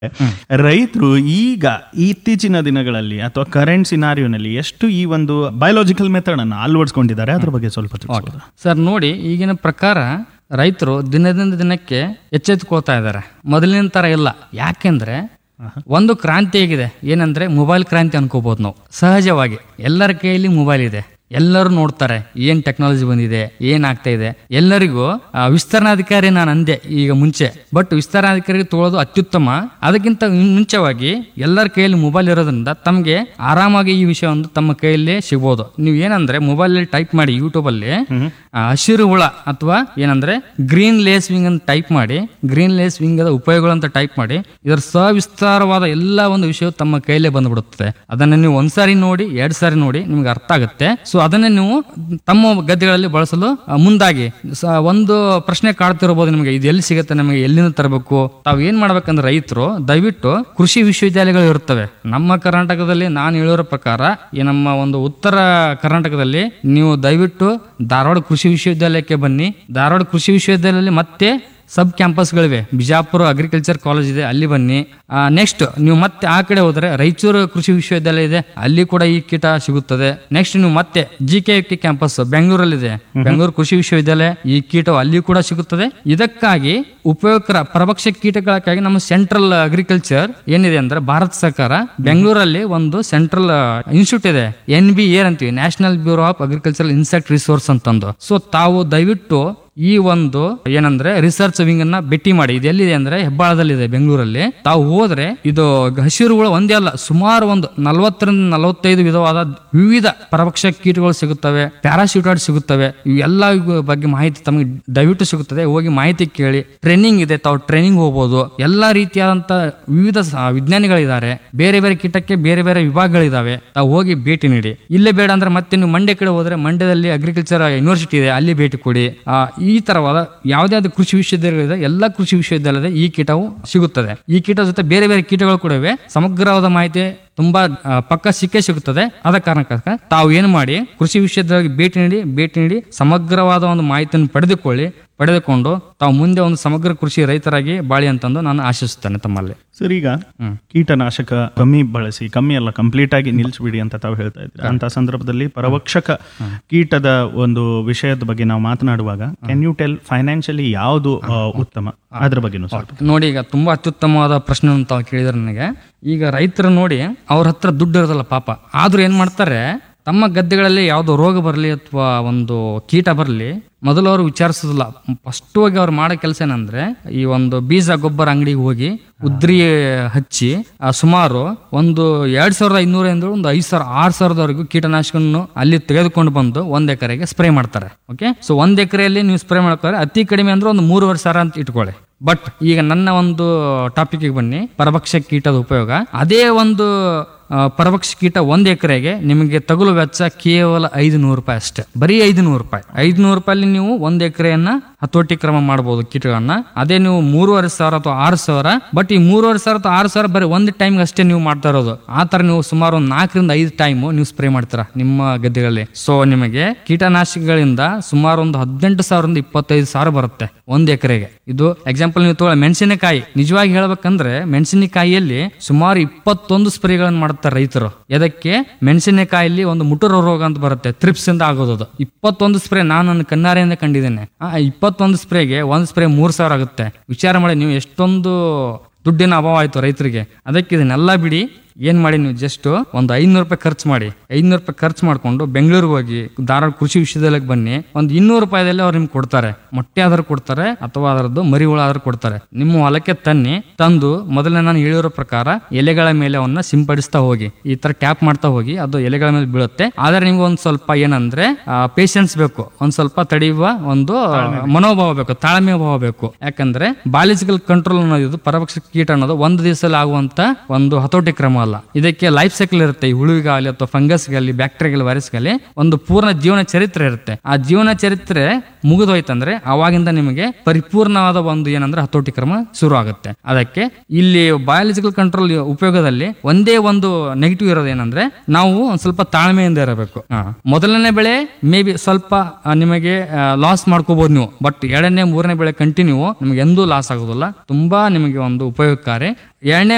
ರೈತರು ಈಗ ಇತ್ತೀಚಿನ ದಿನಗಳಲ್ಲಿ ಅಥವಾ ಕರೆಂಟ್ ಸಿನಾರಿಯೋನಲ್ಲಿ ಎಷ್ಟು ಈ ಒಂದು ಬಯೋಲಾಜಿಕಲ್ ಮೆಥಡ್ ಅನ್ನು ಅಳವಡಿಸ್ಕೊಂಡಿದ್ದಾರೆ ಅದ್ರ ಬಗ್ಗೆ ಸ್ವಲ್ಪ ತಿಳಿಸ್ಬೋದಾ? ಸರ್ ನೋಡಿ ಈಗಿನ ಪ್ರಕಾರ ರೈತರು ದಿನದಿಂದ ದಿನಕ್ಕೆ ಎಚ್ಚೆತ್ತುಕೊಳ್ತಾ ಇದ್ದಾರೆ ಮೊದಲಿನ ತರ ಇಲ್ಲ ಯಾಕೆಂದ್ರೆ ಒಂದು ಕ್ರಾಂತಿ ಆಗಿದೆ ಏನಂದ್ರೆ ಮೊಬೈಲ್ ಕ್ರಾಂತಿ ಅನ್ಕೋಬಹುದು ನಾವು ಸಹಜವಾಗಿ ಎಲ್ಲರ ಕೈಯಲ್ಲಿ ಮೊಬೈಲ್ ಇದೆ ಎಲ್ಲರೂ ನೋಡ್ತಾರೆ ಏನ್ ಟೆಕ್ನಾಲಜಿ ಬಂದಿದೆ ಏನಾಗ್ತಾ ಇದೆ ಎಲ್ಲರಿಗೂ ಆ, ವಿಸ್ತರಣಾಧಿಕಾರಿ ನಾನು ಅಂದೆ ಈಗ ಮುಂಚೆ ಬಟ್ ವಿಸ್ತರಣಾಧಿಕಾರಿ ತಗೊಳ್ಳೋದು ಅತ್ಯುತ್ತಮ ಅದಕ್ಕಿಂತ ಮುಂಚೆವಾಗಿ ಎಲ್ಲರ ಕೈಯಲ್ಲಿ ಮೊಬೈಲ್ ಇರೋದ್ರಿಂದ ತಮಗೆ ಆರಾಮಾಗಿ ಈ ವಿಷಯ ಒಂದು ತಮ್ಮ ಕೈಯಲ್ಲೇ ಸಿಗ್ಬೋದು ನೀವು ಏನಂದ್ರೆ ಮೊಬೈಲ್ ಟೈಪ್ ಮಾಡಿ ಯೂಟ್ಯೂಬ್ ಅಲ್ಲಿ ಆ, ಹಸಿರು ಹುಳ ಅಥವಾ ಏನಂದ್ರೆ ಗ್ರೀನ್ ಲೇಸ್ ವಿಂಗ್ ಅಂತ ಟೈಪ್ ಮಾಡಿ ಗ್ರೀನ್ ಲೇಸ್ ವಿಂಗ್ ಉಪಯೋಗಗಳು ಅಂತ ಟೈಪ್ ಮಾಡಿ ಇದರ ಸವಿಸ್ತಾರವಾದ ಎಲ್ಲ ಒಂದು ವಿಷಯ ತಮ್ಮ ಕೈಯಲ್ಲೇ ಬಂದ್ಬಿಡುತ್ತದೆ ಅದನ್ನ ನೀವು ಒಂದ್ಸಾರಿ ನೋಡಿ ಎರಡ್ ಸಾರಿ ನೋಡಿ ನಿಮ್ಗೆ ಅರ್ಥ ಆಗುತ್ತೆ ಸೊ ಅದನ್ನ ನೀವು ತಮ್ಮ ಗದ್ದೆಗಳಲ್ಲಿ ಬಳಸಲು ಆ, ಮುಂದಾಗಿ ಸ- ಒಂದು ಪ್ರಶ್ನೆ ಕಾಡ್ತಿರ್ಬೋದು ನಿಮಗೆ ಇದು ಎಲ್ಲಿ ಸಿಗುತ್ತೆ ನಮಗೆ ಎಲ್ಲಿಂದ ತರಬೇಕು ತಾವು ಏನ್ ಮಾಡ್ಬೇಕಂದ್ರೆ ರೈತರು ದಯವಿಟ್ಟು ಕೃಷಿ ವಿಶ್ವವಿದ್ಯಾಲಯಗಳು ಇರುತ್ತವೆ ನಮ್ಮ ಕರ್ನಾಟಕದಲ್ಲಿ ನಾನು ಹೇಳಿರೋ ಪ್ರಕಾರ ಈ ನಮ್ಮ ಒಂದು ಉತ್ತರ ಕರ್ನಾಟಕದಲ್ಲಿ ನೀವು ದಯವಿಟ್ಟು ಧಾರವಾಡ ಕೃಷಿ ವಿಶ್ವವಿದ್ಯಾಲಯಕ್ಕೆ ಬನ್ನಿ ಧಾರವಾಡ ಕೃಷಿ ವಿಶ್ವವಿದ್ಯಾಲಯದಲ್ಲಿ ಮತ್ತೆ ಸಬ್ ಕ್ಯಾಂಪಸ್ಗಳಿವೆ ಬಿಜಾಪುರ ಅಗ್ರಿಕಲ್ಚರ್ ಕಾಲೇಜ್ ಇದೆ ಅಲ್ಲಿ ಬನ್ನಿ ನೆಕ್ಸ್ಟ್ ನೀವು ಮತ್ತೆ ಆ ಕಡೆ ಹೋದ್ರೆ ರಾಯಚೂರು ಕೃಷಿ ವಿಶ್ವವಿದ್ಯಾಲಯ ಇದೆ ಅಲ್ಲಿ ಕೂಡ ಈ ಕೀಟ ಸಿಗುತ್ತದೆ ನೆಕ್ಸ್ಟ್ ನೀವು ಮತ್ತೆ ಜಿ ಕೆ ಕ್ಯಾಂಪಸ್ ಬೆಂಗಳೂರಲ್ಲಿದೆ ಬೆಂಗಳೂರು ಕೃಷಿ ವಿಶ್ವವಿದ್ಯಾಲಯ ಈ ಕೀಟವು ಅಲ್ಲಿ ಕೂಡ ಸಿಗುತ್ತದೆ ಇದಕ್ಕಾಗಿ ಉಪಯೋಗಕರ ಪರಭಕ್ಷ ಕೀಟಗಳಕ್ಕಾಗಿ ನಮ್ಮ ಸೆಂಟ್ರಲ್ ಅಗ್ರಿಕಲ್ಚರ್ ಏನಿದೆ ಅಂದ್ರೆ ಭಾರತ ಸರ್ಕಾರ ಬೆಂಗಳೂರಲ್ಲಿ ಒಂದು ಸೆಂಟ್ರಲ್ ಇನ್ಸ್ಟಿಟ್ಯೂಟ್ ಇದೆ ಎನ್ ಬಿ ಏರ್ ಅಂತೀವಿ national bureau of agriculture insect resource ಅಂತಂದು ಸೊ ತಾವು ದಯವಿಟ್ಟು ಈ ಒಂದು ಏನಂದ್ರೆ ರಿಸರ್ಚ್ ವಿಂಗ್ ಅನ್ನ ಭೇಟಿ ಮಾಡಿ ಇದು ಎಲ್ಲಿದೆ ಅಂದ್ರೆ ಹೆಬ್ಬಾಳದಲ್ಲಿದೆ ಬೆಂಗಳೂರಲ್ಲಿ ತಾವು ಹೋದ್ರೆ ಇದು ಹಸಿರುಗಳು ಒಂದೇ ಅಲ್ಲ ಸುಮಾರು ಒಂದು ನಲವತ್ತರಿಂದ ನಲವತ್ತೈದು ವಿಧವಾದ ವಿವಿಧ ಪರಭಕ್ಷ ಕೀಟಗಳು ಸಿಗುತ್ತವೆ ಪ್ಯಾರಾಶೂಟಾಯ್ಡ್ ಸಿಗುತ್ತವೆ ಇವೆಲ್ಲ ಬಗ್ಗೆ ಮಾಹಿತಿ ತಮಗೆ ದಯವಿಟ್ಟು ಸಿಗುತ್ತದೆ ಹೋಗಿ ಮಾಹಿತಿ ಕೇಳಿ ಟ್ರೈನಿಂಗ್ ಇದೆ ತಾವು ಟ್ರೈನಿಂಗ್ ಹೋಗ್ಬೋದು ಎಲ್ಲಾ ರೀತಿಯಾದಂತ ವಿವಿಧ ಸ- ವಿಜ್ಞಾನಿಗಳಿದ್ದಾರೆ ಬೇರೆ ಬೇರೆ ಕೀಟಕ್ಕೆ ಬೇರೆ ಬೇರೆ ವಿಭಾಗಗಳಿದಾವೆ ತಾವು ಹೋಗಿ ಭೇಟಿ ನೀಡಿ ಇಲ್ಲೇ ಬೇಡ ಅಂದ್ರೆ ಮತ್ತೆ ನೀವು ಮಂಡ್ಯ ಕಡೆ ಹೋದ್ರೆ ಮಂಡ್ಯದಲ್ಲಿ ಅಗ್ರಿಕಲ್ಚರ್ ಯೂನಿವರ್ಸಿಟಿ ಇದೆ ಅಲ್ಲಿ ಭೇಟಿ ಕೊಡಿ ಆ, ಈ ತರವಾದ ಯಾವುದೇ ಆದ ಕೃಷಿ ವಿಶ್ವವಿದ್ಯಾಲಯಗಳಿದೆ ಎಲ್ಲ ಕೃಷಿ ವಿಶ್ವವಿದ್ಯಾಲಯದ ಈ ಕೀಟವು ಸಿಗುತ್ತದೆ ಈ ಕೀಟ ಜೊತೆ ಬೇರೆ ಬೇರೆ ಕೀಟಗಳು ಕೂಡ ಇವೆ ಸಮಗ್ರವಾದ ಮಾಹಿತಿ ತುಂಬಾ ಆ, ಪಕ್ಕ ಸಿಕ್ಕೇ ಸಿಗುತ್ತದೆ ಆದ ಕಾರಣಕ್ಕಾಗ ತಾವು ಏನು ಮಾಡಿ ಕೃಷಿ ವಿಶ್ವವಿದ್ಯಾಲಯಕ್ಕೆ ಭೇಟಿ ನೀಡಿ ಭೇಟಿ ನೀಡಿ ಸಮಗ್ರವಾದ ಒಂದು ಮಾಹಿತಿಯನ್ನು ಪಡೆದುಕೊಳ್ಳಿ ಪಡೆದುಕೊಂಡು ತಾವು ಮುಂದೆ ಒಂದು ಸಮಗ್ರ ಕೃಷಿ ರೈತರಾಗಿ ಬಾಳಿ ಅಂತಂದು ನಾನು ಆಶಿಸುತ್ತೇನೆ ತಮ್ಮಲ್ಲಿ ಸರ್ ಈಗ ಕೀಟನಾಶಕ ಕಮ್ಮಿ ಬಳಸಿ ಕಮ್ಮಿ ಅಲ್ಲ ಕಂಪ್ಲೀಟ್ ಆಗಿ ನಿಲ್ಲಿಸ್ಬಿಡಿ ಅಂತ ತಾವು ಹೇಳ್ತಾ ಇದ್ರಿ ಅಂತ ಸಂದರ್ಭದಲ್ಲಿ ಪರವಕ್ಷಕ ಕೀಟದ ಒಂದು ವಿಷಯದ ಬಗ್ಗೆ ನಾವು ಮಾತನಾಡುವಾಗ ಕ್ಯಾನ್ ಯು ಟೆಲ್ ಫೈನಾನ್ಷಿಯಲಿ ಯಾವುದು ಆ, ಉತ್ತಮ ಅದ್ರ ಬಗ್ಗೆನೂ ಸ್ವಲ್ಪ ನೋಡಿ ಈಗ ತುಂಬಾ ಅತ್ಯುತ್ತಮವಾದ ಪ್ರಶ್ನೆ ತಾವು ಕೇಳಿದ್ರೆ ನನಗೆ ಈಗ ರೈತರು ನೋಡಿ ಅವ್ರ ಹತ್ರ ದುಡ್ಡು ಇರೋದಲ್ಲ ಪಾಪ ಆದ್ರೂ ಏನ್ ಮಾಡ್ತಾರೆ ತಮ್ಮ ಗದ್ದೆಗಳಲ್ಲಿ ಯಾವುದೋ ರೋಗ ಬರಲಿ ಅಥವಾ ಒಂದು ಕೀಟ ಬರಲಿ ಮೊದಲು ಅವರು ವಿಚಾರಿಸೋದಿಲ್ಲ ಫಸ್ಟ್ ಹೋಗಿ ಅವ್ರು ಮಾಡೋ ಕೆಲಸ ಏನಂದ್ರೆ ಈ ಒಂದು ಬೀಜ ಗೊಬ್ಬರ ಅಂಗಡಿಗೆ ಹೋಗಿ ಉದ್ರಿ ಹಚ್ಚಿ ಆ ಸುಮಾರು ಒಂದು ಎರಡ್ ಸಾವಿರದ ಐನೂರಿಂದ ಒಂದು ಐದು ಸಾವಿರ ಆರು ಸಾವಿರದವರೆಗೂ ಕೀಟನಾಶಕವನ್ನು ಅಲ್ಲಿ ತೆಗೆದುಕೊಂಡು ಬಂದು ಒಂದ್ ಎಕರೆಗೆ ಸ್ಪ್ರೇ ಮಾಡ್ತಾರೆ ಓಕೆ ಸೊ ಒಂದ್ ಎಕರೆಯಲ್ಲಿ ನೀವು ಸ್ಪ್ರೇ ಮಾಡ್ತಾರೆ ಅತಿ ಕಡಿಮೆ ಅಂದ್ರೆ ಒಂದು ಮೂರುವರೆ ಸಾವಿರ ಅಂತ ಇಟ್ಕೊಳ್ಳಿ ಬಟ್ ಈಗ ನನ್ನ ಒಂದು ಟಾಪಿಕ್ ಬನ್ನಿ ಪರಭಕ್ಷ ಕೀಟದ ಉಪಯೋಗ ಅದೇ ಒಂದು ಆ, ಪರಭಕ್ಷ ಕೀಟ ಒಂದ್ ಎಕರೆಗೆ ನಿಮಗೆ ತಗುಲು ವೆಚ್ಚ ಕೇವಲ ಐದು ನೂರು ರೂಪಾಯಿ ಅಷ್ಟೇ ಬರೀ ಐದು ನೂರು ರೂಪಾಯಿ ಐದು ನೂರು ರೂಪಾಯಲ್ಲಿ ನೀವು ಒಂದ್ ಎಕರೆಯನ್ನ ಹತೋಟಿ ಕ್ರಮ ಮಾಡಬಹುದು ಕೀಟಗಳನ್ನ ಅದೇ ನೀವು ಮೂರುವರೆ ಸಾವಿರ ಅಥವಾ ಆರು ಸಾವಿರ ಬಟ್ ಈ ಮೂರುವರೆ ಸಾವಿರ ಅಥವಾ ಆರು ಸಾವಿರ ಬರೀ ಒಂದು ಟೈಮ್ ಅಷ್ಟೇ ನೀವು ಮಾಡ್ತಾ ಇರೋದು ಆ ತರ ನೀವು ಸುಮಾರು ಒಂದು ನಾಲ್ಕರಿಂದ ಐದು ಟೈಮ್ ನೀವು ಸ್ಪ್ರೇ ಮಾಡ್ತೀರಾ ನಿಮ್ಮ ಗದ್ದೆಗಳಲ್ಲಿ ಸೊ ನಿಮಗೆ ಕೀಟನಾಶಕಗಳಿಂದ ಸುಮಾರು ಒಂದು ಹದಿನೆಂಟು ಸಾವಿರದಿಂದ ಇಪ್ಪತ್ತೈದು ಸಾವಿರ ಬರುತ್ತೆ ಒಂದ್ ಎಕರೆಗೆ ಇದು ಎಕ್ಸಾಂಪಲ್ ನೀವು ತಗೊಳ್ಳಿ ಮೆಣಸಿನಕಾಯಿ ನಿಜವಾಗಿ ಹೇಳ್ಬೇಕಂದ್ರೆ ಮೆಣಸಿನಕಾಯಿಯಲ್ಲಿ ಸುಮಾರು ಇಪ್ಪತ್ತೊಂದು ಸ್ಪ್ರೇಗಳನ್ನು ಮಾಡುತ್ತಾರೆ ರೈತರು ಎದಕ್ಕೆ ಮೆಣಸಿನಕಾಯಲ್ಲಿ ಒಂದು ಮುಟುರ ರೋಗ ಅಂತ ಬರುತ್ತೆ ಥ್ರಿಪ್ಸ್ ಇಂದ ಆಗೋದು ಅದು. ಇಪ್ಪತ್ತೊಂದು ಸ್ಪ್ರೇ ನಾನು ನನ್ನ ಕಣ್ಣಾರೆಯಿಂದ ಕಂಡಿದ್ದೇನೆ ಆ ಇಪ್ಪತ್ತೊಂದು ಸ್ಪ್ರೇಗೆ ಒಂದ್ ಸ್ಪ್ರೇ ಮೂರ್ ಸಾವಿರ ಆಗುತ್ತೆ ವಿಚಾರ ಮಾಡಿ ನೀವು ಎಷ್ಟೊಂದು ದುಡ್ಡಿನ ಅಭಾವ ಆಯ್ತು ರೈತರಿಗೆ ಅದಕ್ಕೆ ಇದನ್ನೆಲ್ಲ ಬಿಡಿ ಏನ್ ಮಾಡಿ ನೀವು ಜಸ್ಟ್ ಒಂದು ಐನೂರು ರೂಪಾಯಿ ಖರ್ಚು ಮಾಡಿ ಐನೂರು ರೂಪಾಯಿ ಖರ್ಚು ಮಾಡ್ಕೊಂಡು ಬೆಂಗಳೂರಿಗೆ ಹೋಗಿ ಧಾರವಾಡ ಕೃಷಿ ವಿಶ್ವವಿದ್ಯಾಲಯಕ್ಕೆ ಬನ್ನಿ ಒಂದು ಇನ್ನೂರು ರೂಪಾಯಿದಲ್ಲಿ ಅವ್ರು ನಿಮ್ಗೆ ಕೊಡ್ತಾರೆ ಮೊಟ್ಟೆ ಆದ್ರೂ ಕೊಡ್ತಾರೆ ಅಥವಾ ಅದರದ್ದು ಮರಿ ಹುಳ ಆದ್ರೂ ಕೊಡ್ತಾರೆ ನಿಮ್ಮ ಹೊಲಕ್ಕೆ ತನ್ನಿ ತಂದು ಮೊದಲೇ ನಾನು ಹೇಳಿರೋ ಪ್ರಕಾರ ಎಲೆಗಳ ಮೇಲೆ ಅವನ್ನ ಸಿಂಪಡಿಸ್ತಾ ಹೋಗಿ ಈ ತರ ಟ್ಯಾಪ್ ಮಾಡ್ತಾ ಹೋಗಿ ಅದು ಎಲೆಗಳ ಮೇಲೆ ಬೀಳುತ್ತೆ ಆದ್ರೆ ನಿಮ್ಗೆ ಒಂದ್ ಸ್ವಲ್ಪ ಏನಂದ್ರೆ ಪೇಷನ್ಸ್ ಬೇಕು ಒಂದ್ ಸ್ವಲ್ಪ ತಡೆಯುವ ಒಂದು ಮನೋಭಾವ ಬೇಕು ತಾಳ್ಮೆ ಭಾವ ಬೇಕು ಯಾಕಂದ್ರೆ ಬಾಲಿಜಿಕಲ್ ಕಂಟ್ರೋಲ್ ಅನ್ನೋದು ಪರಪಕ್ಷ ಕೀಟ ಅನ್ನೋದು ಒಂದು ದಿವಸದಲ್ಲಿ ಆಗುವಂತ ಒಂದು ಹತೋಟಿ ಕ್ರಮ ಅಲ್ಲ ಇದಕ್ಕೆ ಲೈಫ್ ಸೈಕಲ್ ಇರುತ್ತೆ ಈ ಹುಳುವಿಗಾಗಲಿ ಅಥವಾ ಫಂಗಸ್ಗಾಗಲಿ ಬ್ಯಾಕ್ಟೀರಿಯಾಗಲಿ ವೈರಸ್ಗಾಗಲಿ ಒಂದು ಪೂರ್ಣ ಜೀವನ ಚರಿತ್ರೆ ಇರುತ್ತೆ ಆ ಜೀವನ ಚರಿತ್ರೆ ಮುಗಿದೋಯ್ತಂದ್ರೆ ಅವಾಗಿಂದ ನಿಮಗೆ ಪರಿಪೂರ್ಣವಾದ ಒಂದು ಏನಂದ್ರೆ ಹತೋಟಿ ಕ್ರಮ ಶುರು ಆಗುತ್ತೆ ಅದಕ್ಕೆ ಇಲ್ಲಿ ಬಯಾಲಜಿಕಲ್ ಕಂಟ್ರೋಲ್ ಉಪಯೋಗದಲ್ಲಿ ಒಂದೇ ಒಂದು ನೆಗೆಟಿವ್ ಇರೋದು ಏನಂದ್ರೆ ನಾವು ಒಂದ್ ಸ್ವಲ್ಪ ತಾಳ್ಮೆಯಿಂದ ಇರಬೇಕು ಹಾ. ಮೊದಲನೇ ಬೆಳೆ ಮೇ ಬಿ ಸ್ವಲ್ಪ ಆ, ನಿಮಗೆ ಲಾಸ್ ಮಾಡ್ಕೋಬಹುದು ನೀವು ಬಟ್ ಎರಡನೇ ಮೂರನೇ ಬೆಳೆ ಕಂಟಿನ್ಯೂ ನಿಮಗೆ ಎಂದೂ ಲಾಸ್ ಆಗೋದಿಲ್ಲ ತುಂಬಾ ನಿಮಗೆ ಒಂದು ಉಪಯೋಗಕಾರಿ ಎರಡನೇ